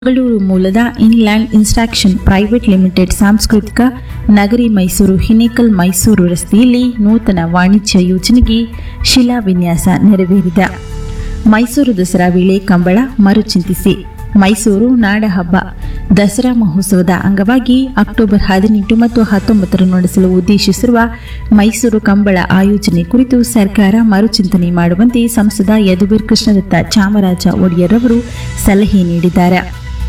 ಬೆಂಗಳೂರು ಮೂಲದ inland ಇನ್ಸ್ಟ್ರಾಕ್ಷನ್ private limited ಸಾಂಸ್ಕೃತಿಕ ನಗರಿ ಮೈಸೂರು ಹಿನೇಕಲ್ ಮೈಸೂರು ರಸ್ತೆಯಲ್ಲಿ ನೂತನ ವಾಣಿಜ್ಯ ಯೋಜನೆಗೆ ಶಿಲಾನ್ಯಾಸ ನೆರವೇರಿದೆ ಮೈಸೂರು ದಸರಾ ವೇಳೆ ಕಂಬಳ ಮರುಚಿಂತಿಸಿ ಮೈಸೂರು ನಾಡಹಬ್ಬ ದಸರಾ ಮಹೋತ್ಸವದ ಅಂಗವಾಗಿ ಅಕ್ಟೋಬರ್ ಹದಿನೆಂಟು ಮತ್ತು ಹತ್ತೊಂಬತ್ತರಂದು ನಡೆಸಲು ಉದ್ದೇಶಿಸಿರುವ ಮೈಸೂರು ಕಂಬಳ ಆಯೋಜನೆ ಕುರಿತು ಸರ್ಕಾರ ಮರುಚಿಂತನೆ ಮಾಡುವಂತೆ ಸಂಸದ ಯದುವೀರ್ ಕೃಷ್ಣದತ್ತ ಚಾಮರಾಜ ಒಡೆಯರ್ ಅವರು ಸಲಹೆ ನೀಡಿದ್ದಾರೆ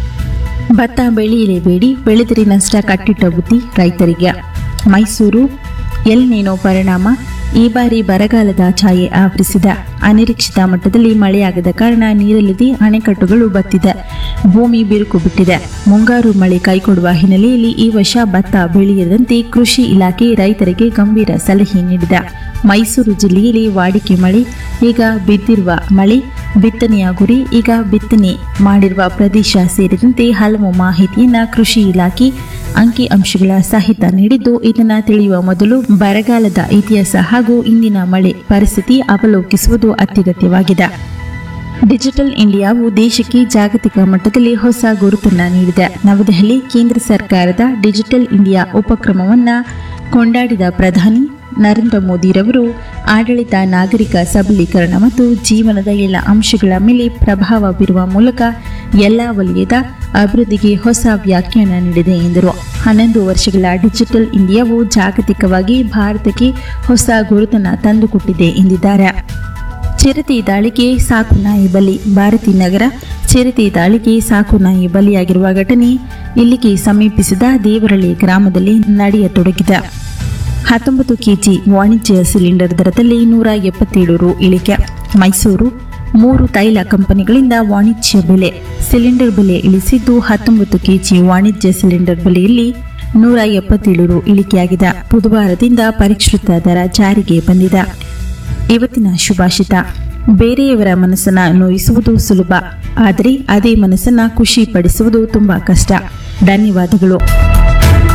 ಭತ್ತ ಬೆಳೆಯಲೇಬೇಡಿ ಬೆಳೆದರೆ ನಷ್ಟ ಕಟ್ಟಿಟ್ಟ ಬುದ್ಧಿ ರೈತರಿಗೆ ಮೈಸೂರು ಎಲ್ ನೀನೋ ಪರಿಣಾಮ ಈ ಬಾರಿ ಬರಗಾಲದ ಛಾಯೆ ಆವರಿಸಿದೆ ಅನಿರೀಕ್ಷಿತ ಮಟ್ಟದಲ್ಲಿ ಮಳೆಯಾಗದ ಕಾರಣ ನೀರಿಲ್ಲದೆ ಅಣೆಕಟ್ಟುಗಳು ಬತ್ತಿದೆ ಭೂಮಿ ಬಿರುಕು ಬಿಟ್ಟಿದೆ ಮುಂಗಾರು ಮಳೆ ಕೈಕೊಡುವ ಹಿನ್ನೆಲೆಯಲ್ಲಿ ಈ ವರ್ಷ ಭತ್ತ ಬೆಳೆಯದಂತೆ ಕೃಷಿ ಇಲಾಖೆ ರೈತರಿಗೆ ಗಂಭೀರ ಸಲಹೆ ನೀಡಿದೆ ಮೈಸೂರು ಜಿಲ್ಲೆಯಲ್ಲಿ ವಾಡಿಕೆ ಮಳೆ ಈಗ ಬಿದ್ದಿರುವ ಮಳೆ ಬಿತ್ತನೆಯ ಗುರಿ ಈಗ ಬಿತ್ತನೆ ಮಾಡಿರುವ ಪ್ರದೇಶ ಸೇರಿದಂತೆ ಹಲವು ಮಾಹಿತಿಯನ್ನ ಕೃಷಿ ಇಲಾಖೆ ಅಂಕಿ ಅಂಶಗಳ ಸಹಿತ ನೀಡಿದ್ದು ಇದನ್ನ ತಿಳಿಯುವ ಮೊದಲು ಬರಗಾಲದ ಇತಿಹಾಸ ಹಾಗೂ ಇಂದಿನ ಮಳೆ ಪರಿಸ್ಥಿತಿ ಅವಲೋಕಿಸುವುದು ಅತ್ಯಗತ್ಯವಾಗಿದೆ ಡಿಜಿಟಲ್ ಇಂಡಿಯಾವು ದೇಶಕ್ಕೆ ಜಾಗತಿಕ ಮಟ್ಟದಲ್ಲಿ ಹೊಸ ಗುರುತನ್ನ ನೀಡಿದೆ ನವದೆಹಲಿ ಕೇಂದ್ರ ಸರ್ಕಾರದ ಡಿಜಿಟಲ್ ಇಂಡಿಯಾ ಉಪಕ್ರಮವನ್ನ ಕೊಂಡಾಡಿದ ಪ್ರಧಾನಿ ನರೇಂದ್ರ ಮೋದಿರವರು ಆಡಳಿತ ನಾಗರಿಕ ಸಬಲೀಕರಣ ಮತ್ತು ಜೀವನದ ಎಲ್ಲ ಅಂಶಗಳ ಮೇಲೆ ಪ್ರಭಾವ ಬೀರುವ ಮೂಲಕ ಎಲ್ಲ ವಲಯದ ಅಭಿವೃದ್ಧಿಗೆ ಹೊಸ ವ್ಯಾಖ್ಯಾನ ನೀಡಿದೆ ಎಂದರು ಹನ್ನೊಂದು ವರ್ಷಗಳ ಡಿಜಿಟಲ್ ಇಂಡಿಯಾವು ಜಾಗತಿಕವಾಗಿ ಭಾರತಕ್ಕೆ ಹೊಸ ಗುರುತನ್ನು ತಂದುಕೊಟ್ಟಿದೆ ಎಂದಿದ್ದಾರೆ ಚಿರತೆ ದಾಳಿಗೆ ಸಾಕು ನಾಯಿ ಬಲಿ ಭಾರತಿ ನಗರ ಚಿರತೆ ದಾಳಿಗೆ ಸಾಕು ನಾಯಿ ಬಲಿಯಾಗಿರುವ ಘಟನೆ ಇಲ್ಲಿಗೆ ಸಮೀಪಿಸಿದ ದೇವರಳ್ಳಿ ಗ್ರಾಮದಲ್ಲಿ ನಡೆಯತೊಡಗಿದೆ ಹತ್ತೊಂಬತ್ತು ಕೆಜಿ ವಾಣಿಜ್ಯ ಸಿಲಿಂಡರ್ ದರದಲ್ಲಿ ನೂರ ಎಪ್ಪತ್ತೇಳು ರು ಇಳಿಕೆ ಮೈಸೂರು ಮೂರು ತೈಲ ಕಂಪನಿಗಳಿಂದ ವಾಣಿಜ್ಯ ಬೆಲೆ ಸಿಲಿಂಡರ್ ಬೆಲೆ ಇಳಿಸಿದ್ದು ಹತ್ತೊಂಬತ್ತು ಕೆಜಿ ವಾಣಿಜ್ಯ ಸಿಲಿಂಡರ್ ಬೆಲೆಯಲ್ಲಿ ನೂರ ಎಪ್ಪತ್ತೇಳು ರು ಇಳಿಕೆಯಾಗಿದೆ ಬುಧವಾರದಿಂದ ಪರಿಷ್ಕೃತ ದರ ಜಾರಿಗೆ ಬಂದಿದೆ ಇವತ್ತಿನ ಶುಭಾಷಿತ ಬೇರೆಯವರ ಮನಸ್ಸನ್ನ ನೋಯಿಸುವುದು ಸುಲಭ ಆದರೆ ಅದೇ ಮನಸ್ಸನ್ನ ಖುಷಿ ಪಡಿಸುವುದು ತುಂಬಾ ಕಷ್ಟ ಧನ್ಯವಾದಗಳು